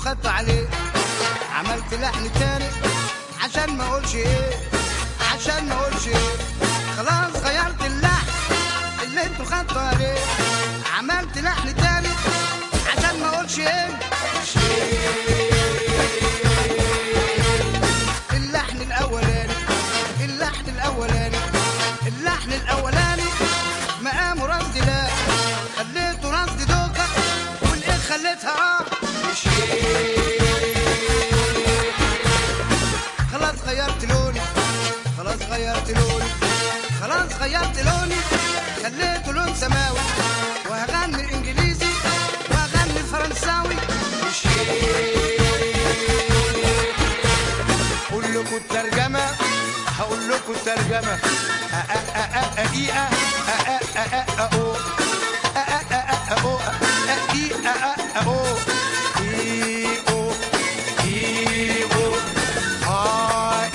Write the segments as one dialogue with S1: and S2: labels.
S1: خدتوا عليه عملت لحن تاني عشان ما اقولش ايه عشان ما اقولش ايه خلاص غيرت اللحن اللي انتوا خدتوا عليه عملت لحن تاني عشان ما اقولش ايه مش إيه. اللحن الاولاني اللحن الاولاني اللحن الاولاني مقامه رصد لا خليته رصد دوكا والايه خليتها اه مش خلاص غيرت لوني خلاص غيرت لوني خلاص غيرت لوني خليته لون سماوي وهغني انجليزي وهغني فرنساوي مش قول لكم الترجمة هقول لكم الترجمة أ أ أ أ أ إي أ أ أ أ أ أ أو أ أ أ أ أ أو أ إي أ أ أ أو إي أو إي أو آ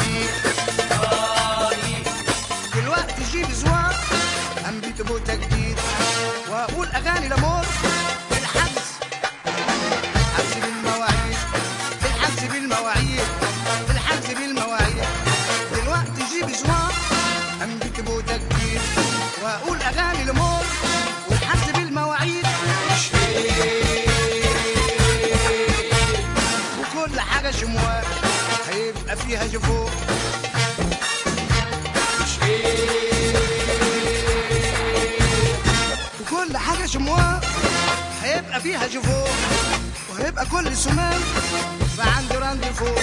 S1: إي دلوقتي جيب زوار أنبيت بوتا جديد وأقول أغاني لامور بالحبس حبس بالمواعيد بالحبس بالمواعيد بالحبس بالمواعيد دلوقتي جيب زوار أنبيت بوتا جديد وأقول أغاني لامور والحبس بالمواعيد مش وكل حاجة شمواه هيبقى فيها جفوف مش وكل حاجة شمواه هيبقى فيها جفوف وهيبقى كل سمان فعندي راندي فوق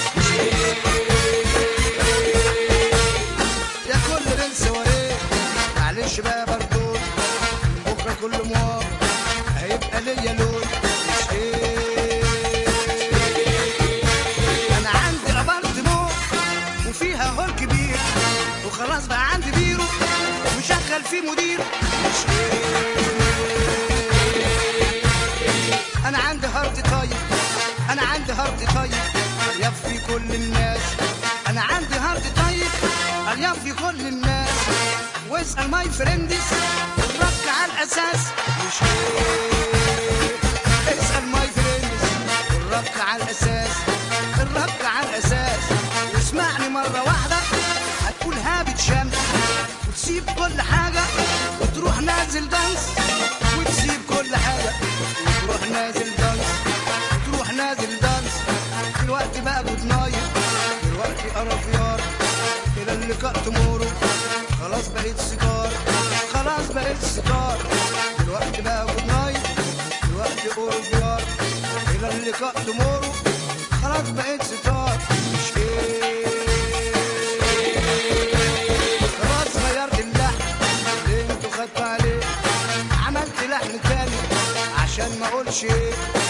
S1: يا كل رنس وريه معلش بقى بردون بكرة كل موار هيبقى ليا لون مش ايه انا عندي ابارتمون وفيها هول كبير وخلاص بقى عندي بيرو ومشغل فيه مدير مش ايه انا عندي هارت طيب انا عندي هارت طيب يفي كل الناس انا عندي هارت طيب يفي كل الناس واسال ماي فريندز الرك على الاساس مش ايه اسال ماي فريندز الرك على الاساس الرك على الاساس واسمعني مره واحده هتقول هابت شمس وتسيب كل حاجه وتروح نازل دانس وتسيب كل حاجه وتروح نازل دانس وتروح نازل دانس دلوقتي بقى جود نايت دلوقتي قرفيار الى اللقاء تمورو خلاص بقيت سيجار خلاص بقيت سيجار دلوقتي بقى جود نايت دلوقتي قرفيار الى اللقاء تمورو خلاص بقيت ستار مش ايه خلاص غيرت اللحن اللي انتوا خدتوا عليه عملت لحن تاني عشان ما اقولش ايه